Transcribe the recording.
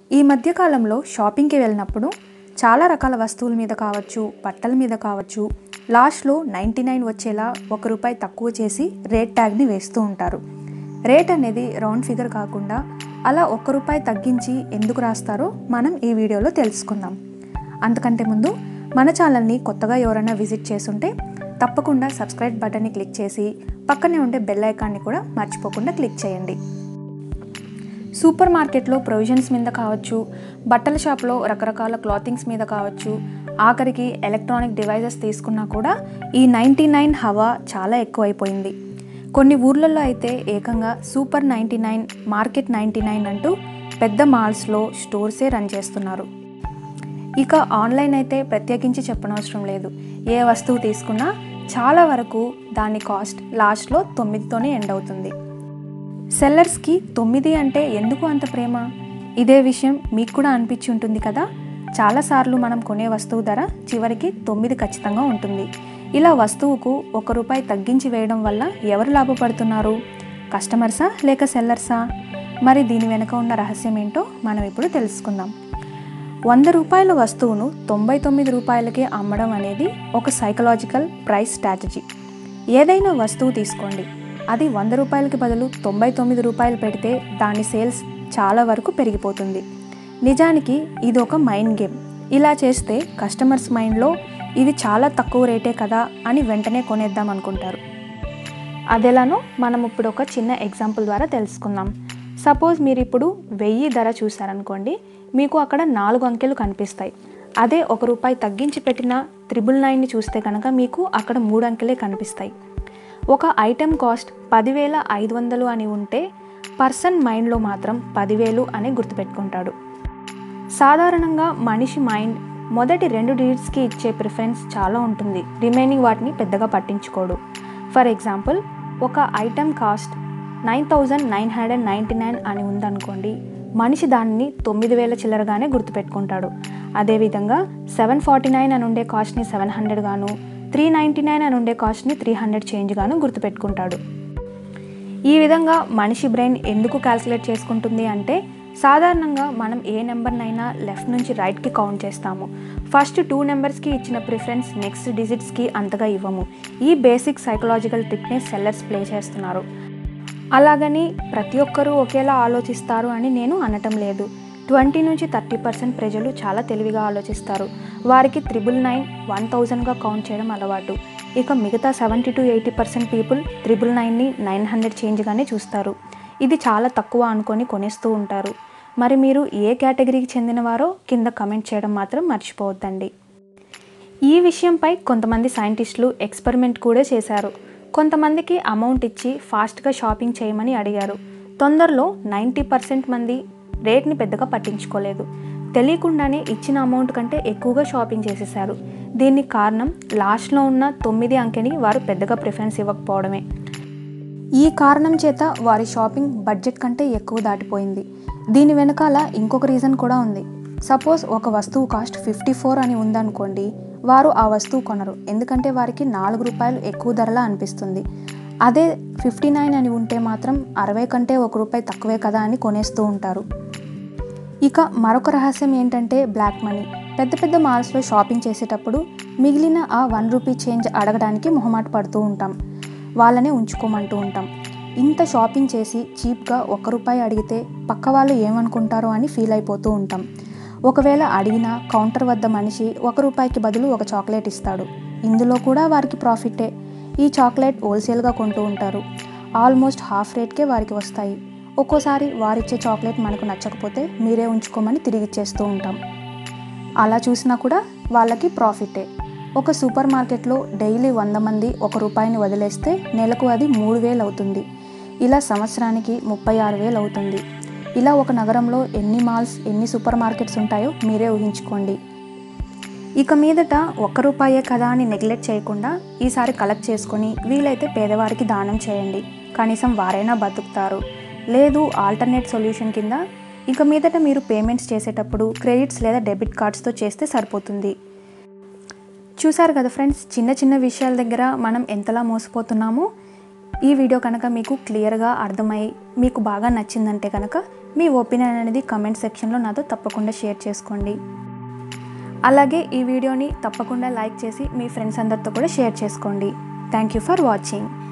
ఈ మధ్యకాలంలో షాపింగ్కి వెళ్ళినప్పుడు చాలా రకాల వస్తువుల మీద కావచ్చు బట్టల మీద కావచ్చు లాస్ట్లో నైంటీ నైన్ వచ్చేలా ఒక రూపాయి తక్కువ చేసి రేట్ ట్యాగ్ని వేస్తూ ఉంటారు రేట్ అనేది రౌండ్ ఫిగర్ కాకుండా అలా ఒక్క రూపాయి తగ్గించి ఎందుకు రాస్తారో మనం ఈ వీడియోలో తెలుసుకుందాం అంతకంటే ముందు మన ఛానల్ని కొత్తగా ఎవరైనా విజిట్ చేసుంటే తప్పకుండా సబ్స్క్రైబ్ బటన్ని క్లిక్ చేసి పక్కనే ఉండే బెల్ ఐకాన్ని కూడా మర్చిపోకుండా క్లిక్ చేయండి సూపర్ మార్కెట్లో ప్రొవిజన్స్ మీద కావచ్చు బట్టల షాప్లో రకరకాల క్లాతింగ్స్ మీద కావచ్చు ఆఖరికి ఎలక్ట్రానిక్ డివైజెస్ తీసుకున్నా కూడా ఈ నైంటీ నైన్ హవా చాలా ఎక్కువైపోయింది కొన్ని ఊర్లలో అయితే ఏకంగా super ninety nine market ninety nine అంటూ పెద్ద మాల్స్లో స్టోర్సే రన్ చేస్తున్నారు ఇక ఆన్లైన్ అయితే ప్రత్యేకించి చెప్పనవసరం లేదు ఏ వస్తువు తీసుకున్నా చాలా వరకు దాని కాస్ట్ లాస్ట్లో తొమ్మిదితోనే ఎండ్ అవుతుంది సెల్లర్స్కి తొమ్మిది అంటే ఎందుకు అంత ప్రేమ ఇదే విషయం మీకు కూడా అనిపించి ఉంటుంది కదా చాలాసార్లు మనం కొనే వస్తువు ధర చివరికి తొమ్మిది ఖచ్చితంగా ఉంటుంది ఇలా వస్తువుకు ఒక రూపాయి తగ్గించి వేయడం వల్ల ఎవరు లాభపడుతున్నారు కస్టమర్సా లేక సెల్లర్సా మరి దీని వెనుక ఉన్న రహస్యం ఏంటో మనం ఇప్పుడు తెలుసుకుందాం వంద రూపాయల వస్తువును తొంభై తొమ్మిది రూపాయలకే అమ్మడం అనేది ఒక సైకలాజికల్ ప్రైస్ స్ట్రాటజీ ఏదైనా వస్తువు తీసుకోండి అది వంద రూపాయలకి బదులు తొంభై తొమ్మిది రూపాయలు పెడితే దాని సేల్స్ చాలా వరకు పెరిగిపోతుంది నిజానికి ఇది ఒక మైండ్ గేమ్ ఇలా చేస్తే కస్టమర్స్ మైండ్లో ఇది చాలా తక్కువ రేటే కదా అని వెంటనే కొనేద్దాం అనుకుంటారు అదెలానో మనం ఇప్పుడు ఒక చిన్న ఎగ్జాంపుల్ ద్వారా తెలుసుకుందాం సపోజ్ మీరు ఇప్పుడు వెయ్యి ధర చూసారనుకోండి మీకు అక్కడ నాలుగు అంకెలు కనిపిస్తాయి అదే ఒక రూపాయి తగ్గించి పెట్టిన త్రిబుల్ నైన్ని చూస్తే కనుక మీకు అక్కడ మూడు అంకెలే కనిపిస్తాయి ఒక ఐటెం కాస్ట్ పదివేల ఐదు వందలు అని ఉంటే పర్సన్ మైండ్లో మాత్రం పదివేలు అని గుర్తుపెట్టుకుంటాడు సాధారణంగా మనిషి మైండ్ మొదటి రెండు డిజిట్స్కి ఇచ్చే ప్రిఫరెన్స్ చాలా ఉంటుంది రిమైనింగ్ వాటిని పెద్దగా పట్టించుకోడు ఫర్ ఎగ్జాంపుల్ ఒక item cost nine thousand nine hundred ninety nine అని ఉందనుకోండి మనిషి దానిని తొమ్మిది వేల చిల్లరగానే గుర్తుపెట్టుకుంటాడు అదేవిధంగా సెవెన్ ఫార్టీ నైన్ అని ఉండే కాస్ట్ని సెవెన్ హండ్రెడ్ గాను త్రీ నైంటీ నైన్ అని ఉండే కాస్ట్ని త్రీ హండ్రెడ్ చేంజ్ గాను గుర్తుపెట్టుకుంటాడు ఈ విధంగా మనిషి బ్రెయిన్ ఎందుకు క్యాల్కులేట్ చేసుకుంటుంది అంటే సాధారణంగా మనం ఏ నెంబర్నైనా లెఫ్ట్ నుంచి రైట్కి కౌంట్ చేస్తాము ఫస్ట్ టూ నెంబర్స్కి ఇచ్చిన ప్రిఫరెన్స్ నెక్స్ట్ డిజిట్స్కి అంతగా ఇవ్వము ఈ బేసిక్ సైకలాజికల్ ట్రిక్నే సెల్లర్స్ ప్లే చేస్తున్నారు అలాగని ప్రతి ఒక్కరూ ఒకేలా ఆలోచిస్తారు అని నేను అనటం లేదు ట్వంటీ నుంచి థర్టీ పర్సెంట్ ప్రజలు చాలా తెలివిగా ఆలోచిస్తారు వారికి త్రిబుల్ నైన్ వన్ థౌజండ్గా కౌంట్ చేయడం అలవాటు ఇక మిగతా seventy to eighty percent people triple నైన్ని నైన్ హండ్రెడ్ చేంజ్గానే చూస్తారు ఇది చాలా తక్కువ అనుకొని కొనేస్తూ ఉంటారు మరి మీరు ఏ కేటగిరీకి చెందినవారో కింద కమెంట్ చేయడం మాత్రం మర్చిపోవద్దండి ఈ విషయంపై కొంతమంది సైంటిస్టులు ఎక్స్పెరిమెంట్ కూడా చేశారు కొంతమందికి అమౌంట్ ఇచ్చి ఫాస్ట్గా షాపింగ్ చేయమని అడిగారు తొందరలో నైంటీ పర్సెంట్ మంది రేట్ని పెద్దగా పట్టించుకోలేదు తెలియకుండానే ఇచ్చిన అమౌంట్ కంటే ఎక్కువగా షాపింగ్ చేసేసారు దీనికి కారణం లాస్ట్లో ఉన్న తొమ్మిది అంకెని వారు పెద్దగా ప్రిఫరెన్స్ ఇవ్వకపోవడమే ఈ కారణం చేత వారి షాపింగ్ బడ్జెట్ కంటే ఎక్కువ దాటిపోయింది దీని వెనకాల ఇంకొక రీజన్ కూడా ఉంది సపోజ్ ఒక వస్తువు కాస్ట్ ఫిఫ్టీ ఫోర్ అని ఉందనుకోండి వారు ఆ వస్తువు కొనరు ఎందుకంటే వారికి నాలుగు రూపాయలు ఎక్కువ ధరలా అనిపిస్తుంది అదే ఫిఫ్టీ నైన్ అని ఉంటే మాత్రం అరవై కంటే ఒక రూపాయి తక్కువే కదా అని కొనేస్తూ ఉంటారు ఇక మరొక రహస్యం ఏంటంటే బ్లాక్ మనీ పెద్ద పెద్ద మాల్స్లో షాపింగ్ చేసేటప్పుడు మిగిలిన ఆ వన్ రూపీ చేంజ్ అడగడానికి మొహమాట పడుతూ ఉంటాం వాళ్ళనే ఉంచుకోమంటూ ఉంటాం ఇంత షాపింగ్ చేసి చీప్గా ఒక్క రూపాయి అడిగితే పక్క వాళ్ళు ఏమనుకుంటారో అని ఫీల్ అయిపోతూ ఉంటాం ఒకవేళ అడిగినా కౌంటర్ వద్ద మనిషి ఒక రూపాయికి బదులు ఒక చాక్లెట్ ఇస్తాడు ఇందులో కూడా వారికి ప్రాఫిటే ఈ చాక్లెట్ హోల్సేల్గా కొంటూ ఉంటారు ఆల్మోస్ట్ హాఫ్ రేట్కే వారికి వస్తాయి ఒక్కోసారి వారిచ్చే చాక్లెట్ మనకు నచ్చకపోతే మీరే ఉంచుకోమని తిరిగి ఇచ్చేస్తూ ఉంటాం అలా చూసినా కూడా వాళ్ళకి ప్రాఫిటే ఒక సూపర్ మార్కెట్లో డైలీ వంద మంది ఒక రూపాయిని వదిలేస్తే నెలకు అది మూడు వేలు అవుతుంది ఇలా సంవత్సరానికి ముప్పై ఆరు వేలు అవుతుంది ఇలా ఒక నగరంలో ఎన్ని మాల్స్ ఎన్ని సూపర్ మార్కెట్స్ ఉంటాయో మీరే ఊహించుకోండి ఇక మీదట ఒక్క రూపాయే కదా అని నెగ్లెక్ట్ చేయకుండా ఈసారి కలెక్ట్ చేసుకొని వీలైతే పేదవారికి దానం చేయండి కనీసం వారైనా బతుకుతారు లేదు ఆల్టర్నేట్ సొల్యూషన్ కింద ఇక మీదట మీరు పేమెంట్స్ చేసేటప్పుడు క్రెడిట్స్ లేదా డెబిట్ కార్డ్స్తో చేస్తే సరిపోతుంది చూసారు కదా ఫ్రెండ్స్ చిన్న చిన్న విషయాల దగ్గర మనం ఎంతలా మోసపోతున్నామో ఈ వీడియో కనుక మీకు క్లియర్గా అర్థమై మీకు బాగా నచ్చిందంటే కనుక మీ ఒపీనియన్ అనేది కమెంట్ సెక్షన్లో నాతో తప్పకుండా షేర్ చేసుకోండి అలాగే ఈ వీడియోని తప్పకుండా లైక్ చేసి మీ ఫ్రెండ్స్ అందరితో కూడా షేర్ చేసుకోండి థ్యాంక్ యూ ఫర్ వాచింగ్